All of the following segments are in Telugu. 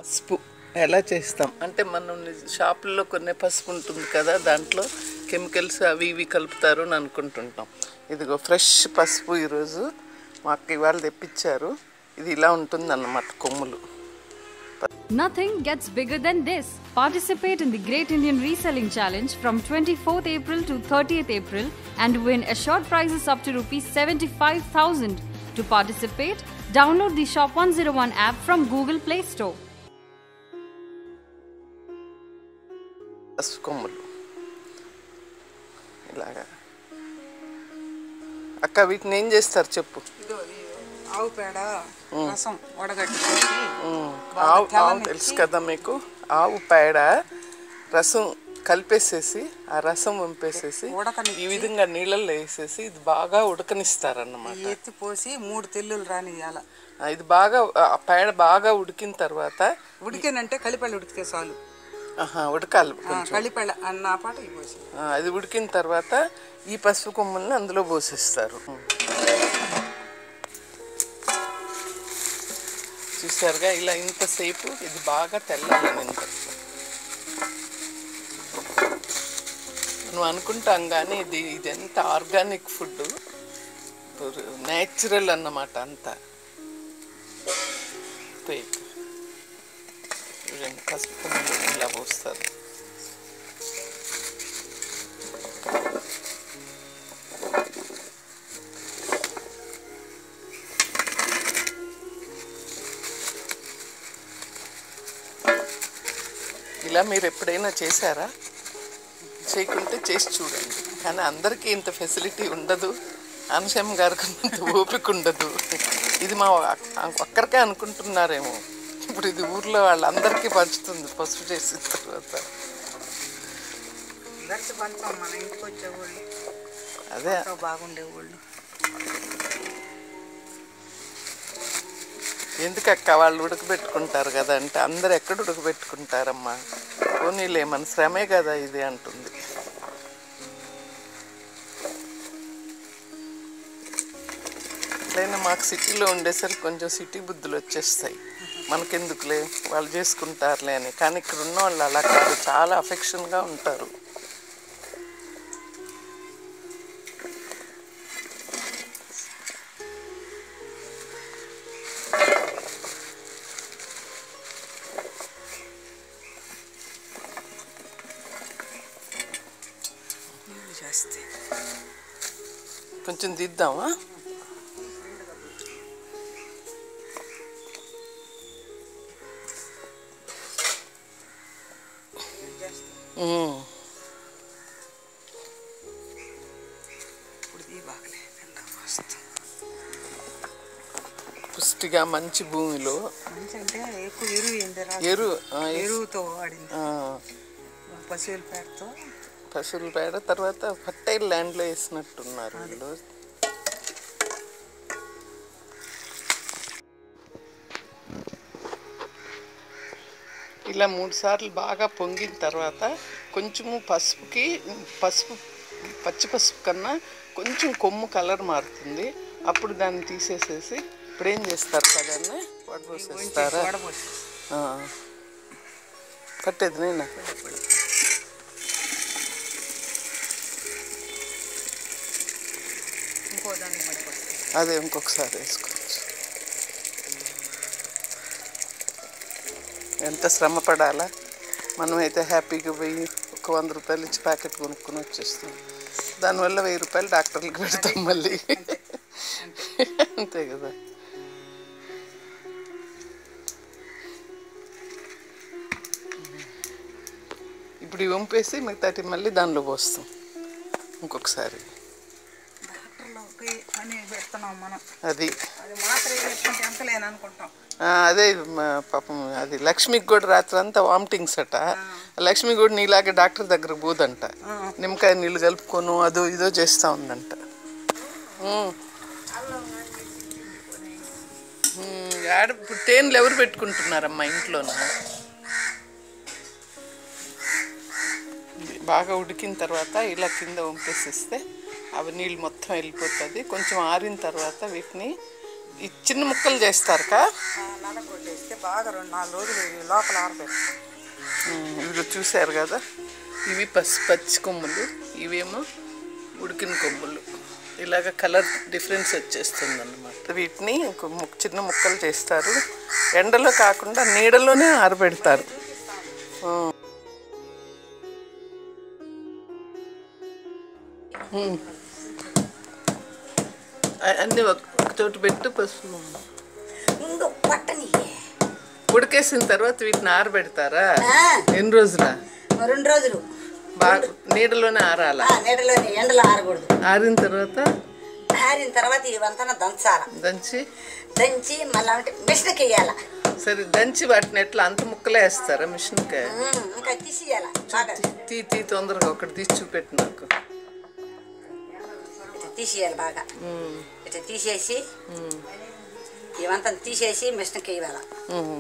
పసుపు ఎలా చేస్తాం అంటే మనం నిజ- షాపుల్లో కొనే పసుపు ఉంటుంది కదా దాంట్లో కెమికల్స్ అవి ఇవి కలుపుతారు అని అనుకుంటుంటాం ఇదిగో ఫ్రెష్ పసుపు ఈరోజు మాకు ఇవాళ తెప్పించారు ఇది ఇలా ఉంటుంది అన్నమాట కొమ్ములు Nothing gets bigger than this. Participate in the Great Indian Reselling Challenge from 24th April to 30th April and win assured prizes up to rupees 75,000. To participate, download the Shop 101 app from Google Play Store. పసుపు కొమ్ములు ఇలాగా అక్క వీటిని ఏం చేస్తారు చెప్పు ఇదో ఈ ఆవు పేడ రసం వడగట్టి ఉమ్, ఆవు ఆవు తెలుసు కదా మీకు ఆవు పేడ రసం కలిపేసేసి ఆ రసం వంపేసేసి ఉడకనిచ్చి. ఈ విధంగా నీళ్ళల్లో వేసేసి ఇది బాగా ఉడకనిస్తారన్నమాట ఎత్తి పోసి మూడు తెల్లులు రానియాల ఆ, ఇది బాగా ఆ పేడ బాగా ఉడికిన తర్వాత ఉడికేనంటే కలిపళ్ళు ఉడికితే చాలు ఆహా, ఉడకాలి ఆ, కొంచెం కలిపళ్ళ అన్న పాట ఇవి పోసి ఆ, అది ఉడికిన తర్వాత ఈ పసుపు కొమ్ముల్ని అందులో పోసేస్తారు చూసారుగా ఇలా ఇంతసేపు ఇది బాగా తెల్లాలని ఇంత నువ్వు అనుకుంటాం కానీ ఇది ఇది ఎంత ఆర్గానిక్ ఫుడ్ నేచురల్ అన్నమాట అంతా పేక్ చూడండి పసుపు కొమ్ములు ఇలా పోస్తారు ఇలా మీరు ఎప్పుడైనా చేశారా చేయకుంటే చేసి చూడండి కానీ అందరికీ ఇంత ఫెసిలిటీ ఉండదు అనశం గారికి అంత ఓపిక ఉండదు ఇది మా అక్- ఒక్కరికే అనుకుంటున్నారేమో ఇప్పుడు ఇది ఊర్లో వాళ్ళందరికీ పంచుతుంది పసుపు చేసిన తర్వాత గట్టి పంచాం మన ఇంటికి వచ్చేవాళ్ళు అదే ఎంతో బాగుండేవాళ్ళు ఎందుకు అక్క వాళ్ళు ఉడకబెట్టుకుంటారు కదా అంటే అందరు ఎక్కడ ఉడకబెట్టుకుంటారమ్మా పోనీలే మన శ్రమే కదా ఇది అంటుంది ఎట్లయినా మాకు సిటీలో ఉండేసరికి కొంచెం సిటీ బుద్ధులు వచ్చేస్తాయి మనకెందుకులే వాళ్ళు చేసుకుంటారులే అని కానీ ఇక్కడ ఉన్న వాళ్ళు అలా కాదు చాలా అఫెక్షన్గా ఉంటారు నీళ్ళు చేస్తే కొంచెం దిద్దామా ఉమ్. ఇప్పుడు ఈ బాగలే ఎండ మస్తు పుష్టిగా మంచి భూమిలో మంచి అంటే ఎక్కువ ఎరువు ఏంది రా ఎరు ఆ, ఎస్- ఎరువుతో వాడింది ఆ, పశువుల పేడతో పశువుల పేడ తర్వాత ఫర్టైల్ ల్యాండ్లో వేసినట్టున్నారు వీళ్ళు ఇలా మూడు సార్లు బాగా పొంగిన తర్వాత కొంచెము పసుపుకి పసుపు పచ్చి పసుపు కన్నా కొంచెం కొమ్ము కలర్ మారుతుంది అప్పుడు దాన్ని తీసేసేసి ఇప్పుడు ఏం చేస్తారు కదాన్ని వడపోసేస్తారా వడబోసి ఆ. పట్టేది నేనా ఇంకో దానికి పడిపోతుంది అదే ఇంకొకసారి వేసుకోవచ్చు ఎంత శ్రమ పడాలా మనమైతే హ్యాపీగా పోయి ఒక వంద రూపాయలు ఇచ్చి ప్యాకెట్ కొనుక్కొని వచ్చేస్తాం దానివల్ల వెయ్యి రూపాయలు డాక్టర్లకు పెడతాం మళ్ళీ అంతే కదా ఇప్పుడు ఇవి వంపేసి మిగతాటి మళ్ళీ దానిలో పోస్తాం ఇంకొకసారి డాక్టర్లోకి అని పెడుతున్నాం మనం అది అది మాత్రం పెట్టుకుంటే ఎంత లేని అనుకుంటాం ఆ, అదే మా పాపం అది లక్ష్మికి కూడా రాత్రి అంతా వామిటింగ్స్ అట లక్ష్మి కూడా నీలాగే డాక్టర్ దగ్గర పోదంట నిమ్మకాయ నీళ్ళు కలుపుకోను అదో ఇదో చేస్తా ఉందంట ఉమ్. ఉమ్, ఆడ ఇప్పుడు తేనెలు ఎవరు పెట్టుకుంటున్నారమ్మా ఇంట్లోన బాగా ఉడికిన తర్వాత ఇలా కింద వంపేసిస్తే అవి నీళ్ళు మొత్తం వెళ్ళిపోతుంది కొంచెం ఆరిన తర్వాత వీటిని ఈ చిన్న ముక్కలు చేస్తారు కా నల్ల కొట్టేస్తే బాగా రెండు నాలుగు రోజులు ఇవి లోపల ఆరబెట్టి ఇవి చూశారు కదా ఇవి పసి పచ్చి కొమ్ములు ఇవేమో ఉడికిన కొమ్ములు ఇలాగ కలర్ డిఫరెన్స్ వచ్చేస్తుంది అనమాట వీటిని ఒక ము- చిన్న ముక్కలు చేస్తారు ఎండలో కాకుండా నీడలోనే ఆరబెడతారు ఆ. ఉమ్. అ- అన్నీ ఒక ఒక చోటు పెట్టు పసుపు ఇంకో పట్టని ఉడికేసిన తర్వాత వీటిని ఆరబెడతారా ఆ. ఎన్ని రోజులా రెండు రోజులు బాగా నీడలోనే ఆరాల ఆ, నీడలోని ఎండలో ఆరకూడదు ఆరిన తర్వాత ఆరిన తర్వాత ఇవంతా దంచాల దంచి దంచి మళ్ళీ అంటే మిషన్కి వేయాల సరే దంచి వాటిని ఎట్లా అంత ముక్కలే వేస్తారా మిషన్కి ఇంకా తీసేయాల బాగా తీ తీ తొందరగా ఒకటి తీసి చూపెట్టు నాకు ఇట్లా తీసేయాలి బాగా ఉమ్, ఇట్లా తీసేసి ఉమ్, ఇవంతా తీసేసి మిషన్కి వేయాల ఉమ్.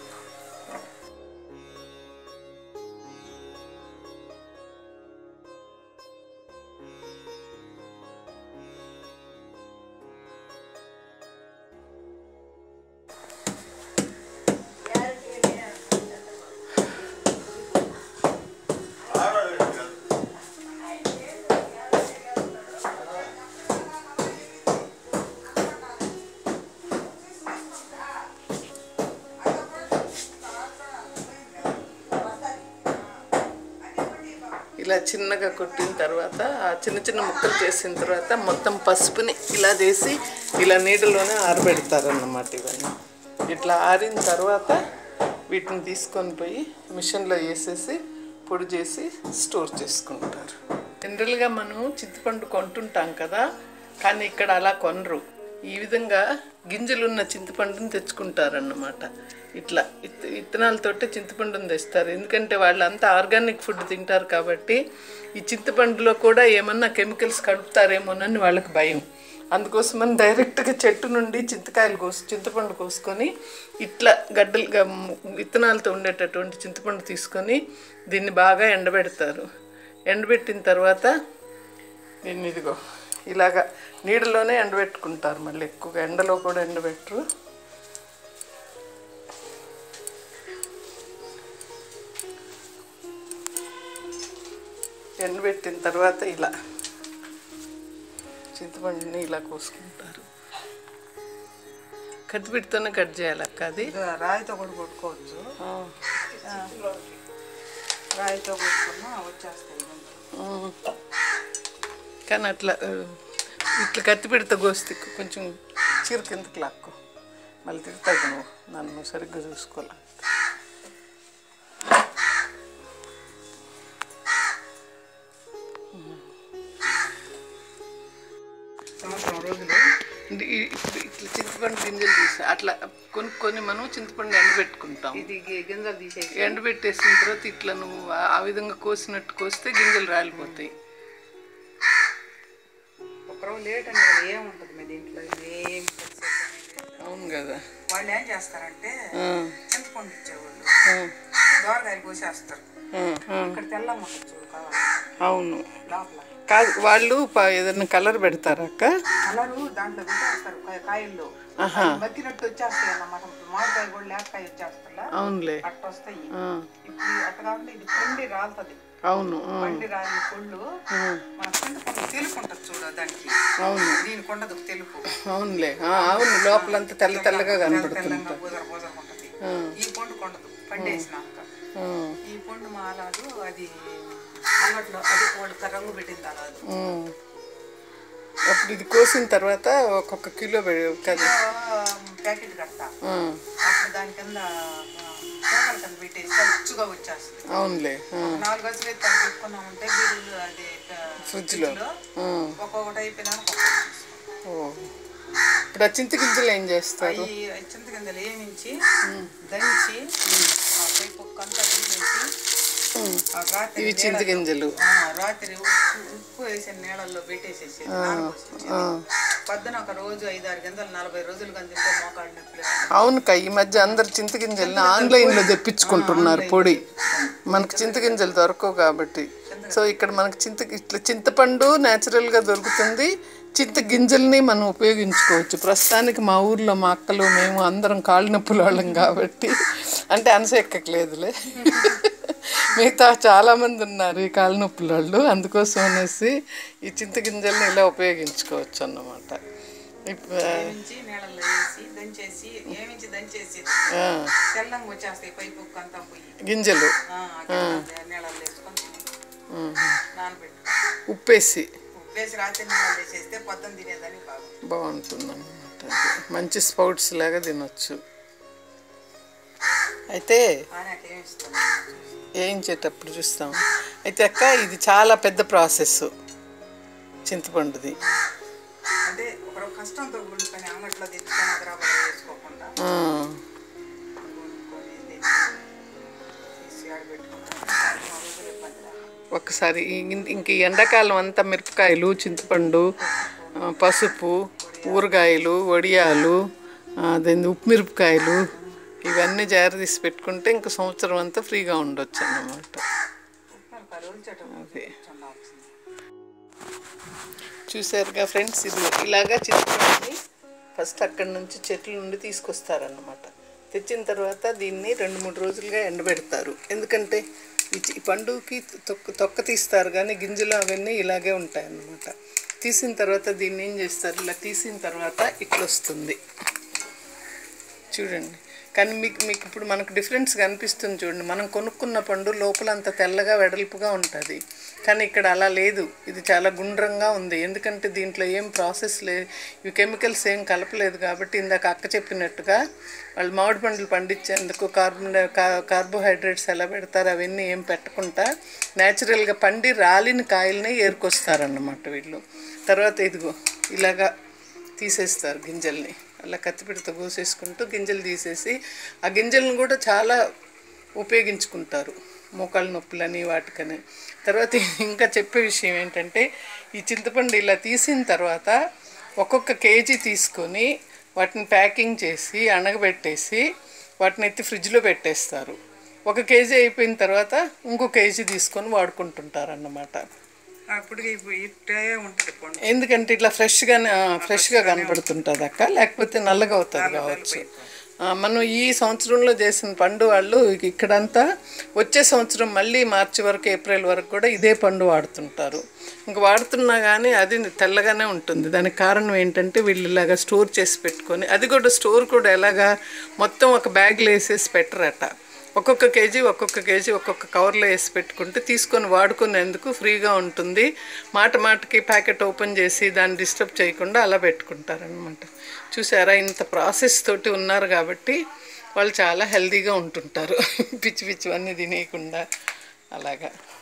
ఇలా చిన్నగా కొట్టిన తర్వాత ఆ చిన్న చిన్న ముక్కలు చేసిన తర్వాత మొత్తం పసుపుని ఇలా చేసి ఇలా నీడలోనే ఆరబెడతారన్నమాట ఇవన్నీ ఇట్లా ఆరిన తర్వాత వీటిని తీసుకొని పోయి మిషన్లో వేసేసి పొడి చేసి స్టోర్ చేసుకుంటారు జనరల్గా మనం చింతపండు కొంటుంటాం కదా కానీ ఇక్కడ అలా కొనరు ఈ విధంగా గింజలున్న చింతపండుని తెచ్చుకుంటారన్నమాట ఇట్లా ఇత్ విత్తనాలతోటే చింతపండుని తెస్తారు ఎందుకంటే వాళ్ళంతా ఆర్గానిక్ ఫుడ్ తింటారు కాబట్టి ఈ చింతపండులో కూడా ఏమన్నా కెమికల్స్ కలుపుతారేమోనని వాళ్ళకి భయం అందుకోసమని డైరెక్ట్గా చెట్టు నుండి చింతకాయలు కోసి చింతపండు కోసుకొని ఇట్లా గడ్డలుగా ము- విత్తనాలతో ఉండేటటువంటి చింతపండు తీసుకొని దీన్ని బాగా ఎండబెడతారు ఎండబెట్టిన తర్వాత దీన్ని ఇదిగో ఇలాగా నీడలోనే ఎండబెట్టుకుంటారు మళ్ళీ ఎక్కువగా ఎండలో కూడా ఎండబెట్టరు ఎండబెట్టిన తర్వాత ఇలా చింతపండుని ఇలా కోసుకుంటారు కత్తిపెట్టితోనే కట్ చేయాలి అక్క అది ఇది రాయితో కూడా కొట్టుకోవచ్చు ఆ, ఆ, రాయితో కొట్టుకున్నా వచ్చేస్తాయి గింజలు. ఆ. కానీ అట్లా ఆ, ఇట్లా కత్తి పెడితే కోస్తే కొంచెం చీర కిందకి లాక్కో మళ్ళీ తిరుగుతాయి నువ్వు నన్ను సరిగ్గా చూసుకోవాలి సంవత్సరం రోజులు ఇది ఈ- ఇప్పుడు ఇట్లా చింతపండు గింజలు తీసి అట్లా కొనుక్కొని మనం చింతపండు ఎండబెట్టుకుంటాం ఇది గి- గింజలు తీసేసి ఎండబెట్టేసిన తర్వాత ఇట్లా నువ్వు ఆ- ఆ విధంగా కోసినట్టు కోస్తే గింజలు రాలిపోతాయి ఒకరోజు లేట్ అని కదా ఏముంటుంది మీ దీంట్లో ఏం process అనేది లేదు. అవును కదా వాళ్ళు ఏం చేస్తారంటే ఆ, చింతపండు ఇచ్చేవాళ్ళు ఆ, దోరకాయలు కోసేస్తారు ఆ, ఆ. ఇక్కడ తెల్లం ఉంటుంది చూడు కావాలి అవును లోపల కాదు వాళ్ళు ప- ఏదైనా కలర్ పెడతారా అక్క కలరు దాంట్లో పెట్టేస్తారు కాయ- కాయల్లో ఆహా. మగ్గినట్టు వచ్చేస్తాయి అన్నమాట మామిడికాయ కూడా లేకపోయి వచ్చేస్తా అవునులే అట్ట వస్తాయి ఆ, ఇప్పుడు అట్ట కాకుండా ఇది పండి రాలుతుంది అవును ఆ, పండి రాలిన పళ్ళు ఆ, మన చింతపండు తెలుపు ఉంటుంది చూడు దానికి అవును దీనికి ఉండదు తెలుపు అవునులే ఆ, అవును లోపలంతా తెల్ల తెల్లగా కనపడుతుంది తెల్లంగా బూదర బూదర ఉంటుంది ఈ పండు కొండదు పండేసినాక ఆ, ఈ పండు మాలాదు అది అంగట్లో అది వాళ్ళు రంగు పెట్టింది అలాదు ఆ. అప్పుడు ఇది కోసిన తర్వాత ఒక్కొక్క కిలో పె- కదా ప్యాకెట్ కడతా ఆ, అప్పుడు దాని కింద పేపర్ కింద పెట్టేసి ఖర్చుగా వచ్చేస్తుంది అవునులే ఆ, నాలుగు గజులు అయితే అది పెట్టుకున్నామంటే బీరులు అది ఫ్రిడ్జ్లో ఆ, ఒక్కొక్కటి అయిపోయినాక ఒక్కొక్కటి తీసుకో. ఓ. ఇప్పుడు ఆ చింత గింజలు ఏం చేస్తారు అవి చింత గింజలు ఏమించి దంచి ఆ పై పొక్కు అంతా తీసేసి ఆ రాత్రి ఇవి చింత గింజలు ఆ, రాత్రి ఉప్పు ఉప్పు వేసిన నీళ్ళల్లో పెట్టేసేసి నానబోసేసి పొద్దున ఒక రోజు ఐదారు గింజలు నలభై రోజులు కానీ తింటే మోకాళ్ళు నొప్పులు అవునుక ఈ మధ్య అందరు చింత గింజల్ని ఆన్లైన్లో తెప్పించుకుంటున్నారు పొడి మనకు చింత గింజలు దొరకవు కాబట్టి సో ఇక్కడ మనకు చింత ఇట్లా చింతపండు న్యాచురల్గా దొరుకుతుంది చింత గింజల్ని మనం ఉపయోగించుకోవచ్చు ప్రస్తుతానికి మా ఊర్లో మా అక్కలు మేము అందరం కాళ్ళు నొప్పుల వాళ్ళం కాబట్టి అంటే అనసెక్కట్లేదులే మిగతా చాలామంది ఉన్నారు ఈ కాళ్ళు నొప్పుల వాళ్ళు అందుకోసం అనేసి ఈ చింత గింజల్ని ఇలా ఉపయోగించుకోవచ్చు అన్నమాట ఇప్- వేయించి నీళ్ళల్లో వేసి దంచేసి ఏమించి దంచేసి ఆ, తెల్లంగా వచ్చేస్తాయి పై పొక్కు అంతా పోయి గింజలు ఆ, అట్లా నీళ్ళల్లో వేసుకొని నానబెట్టు ఉప్పేసి ఉప్పేసి రాత్రి నీళ్ళల్లో వేసేస్తే పొద్దున్న తినేదని బాగా బాగుంటుంది అన్నమాట మంచి స్పౌట్స్ లాగా తినొచ్చు అయితే కానీ అట్లా ఏమి ఇస్తాం వేయించేటప్పుడు చూస్తాం అయితే అక్క ఇది చాలా పెద్ద ప్రాసెస్ చింతపండుది అంటే ఒక కష్టంతో కూడుకొని అంగట్లో తెచ్చుకొని హైదరాబాద్ వేసుకోకుండా ఆ, కొనుక్కొని తెచ్చి తీసి ఆడబెట్టుకుంటాం రోజులు ఇబ్బంది లేకుండా ఒకసారి ఇం- ఇంక ఈ ఎండాకాలం అంతా మిరపకాయలు చింతపండు ఆ, పసుపు ఊరగాయలు వడియాలు ఆ, అదేంది ఉప్పు మిరపకాయలు ఇవన్నీ జాగ్రత్త తీసి పెట్టుకుంటే ఇంక సంవత్సరం అంతా ఫ్రీగా ఉండొచ్చు అన్నమాట ఉప్పు రోజులు చెట్టు అదే చల్లాల్సింది చూసారుగా ఫ్రెండ్స్ ఇది ఇలాగా చింతపండుని ఫస్ట్ అక్కడి నుంచి చెట్ల నుండి తీసుకొస్తారన్నమాట తెచ్చిన తర్వాత దీన్ని రెండు మూడు రోజులుగా ఎండబెడతారు ఎందుకంటే ఈ చి- ఈ పండుకి తొక్క తొక్క తీస్తారు కానీ గింజలు అవన్నీ ఇలాగే ఉంటాయి అన్నమాట తీసిన తర్వాత దీన్ని ఏం చేస్తారు ఇలా తీసిన తర్వాత ఇట్లా వస్తుంది చూడండి కానీ మీకు మీకు ఇప్పుడు మనకు డిఫరెన్స్ కనిపిస్తుంది చూడండి మనం కొనుక్కున్న పండు లోపల అంత తెల్లగా వెడల్పుగా ఉంటుంది కానీ ఇక్కడ అలా లేదు ఇది చాలా గుండ్రంగా ఉంది ఎందుకంటే దీంట్లో ఏం ప్రాసెస్ లేదు ఇవి కెమికల్స్ ఏం కలపలేదు కాబట్టి ఇందాక అక్క చెప్పినట్టుగా వాళ్ళు మామిడి పండ్లు పండించేందుకు కార్బన్ కా- కార్బోహైడ్రేట్స్ ఎలా పెడతారు అవన్నీ ఏం పెట్టకుండా న్యాచురల్గా పండి రాలిన కాయల్ని ఏరుకొస్తారన్నమాట వీళ్ళు తర్వాత ఇదిగో ఇలాగా తీసేస్తారు గింజల్ని అలా కత్తిపెడితో కోసేసుకుంటూ గింజలు తీసేసి ఆ గింజలను కూడా చాలా ఉపయోగించుకుంటారు మోకాళ్ళ నొప్పులని వాటికని తర్వాత ఇంకా చెప్పే విషయం ఏంటంటే ఈ చింతపండు ఇలా తీసిన తర్వాత ఒక్కొక్క కేజీ తీసుకొని వాటిని ప్యాకింగ్ చేసి అణగబెట్టేసి వాటిని ఎత్తి ఫ్రిడ్జ్లో పెట్టేస్తారు ఒక కేజీ అయిపోయిన తర్వాత ఇంకో కేజీ తీసుకొని వాడుకుంటుంటారు అన్నమాట అప్పుడు ఇట్టే ఉంటుంది పండు ఎందుకంటే ఇట్లా ఫ్రెష్గా ఫ్రెష్గా కనపడుతుంటుంది అక్క లేకపోతే నల్లగా అవుతుంది కావచ్చు ఆ, మనం ఈ సంవత్సరంలో చేసిన పండు వాళ్ళు ఇక ఇక్కడంతా వచ్చే సంవత్సరం మళ్ళీ మార్చి వరకు ఏప్రిల్ వరకు కూడా ఇదే పండు వాడుతుంటారు ఇంక వాడుతున్నా కానీ అది తెల్లగానే ఉంటుంది దానికి కారణం ఏంటంటే వీళ్ళు ఇలాగా స్టోర్ చేసి పెట్టుకొని అది కూడా స్టోర్ కూడా ఎలాగా మొత్తం ఒక బ్యాగ్లో వేసేసి పెట్టరట ఒక్కొక్క కేజీ ఒక్కొక్క కేజీ ఒక్కొక్క కవర్లో వేసి పెట్టుకుంటే తీసుకొని వాడుకునేందుకు ఫ్రీగా ఉంటుంది మాట మాటకి ప్యాకెట్ ఓపెన్ చేసి దాన్ని డిస్టర్బ్ చేయకుండా అలా పెట్టుకుంటారనమాట చూసారా ఇంత ప్రాసెస్ తోటి ఉన్నారు కాబట్టి వాళ్ళు చాలా హెల్తీగా ఉంటుంటారు పిచ్చి పిచ్చివన్నీ తినేయకుండా అలాగా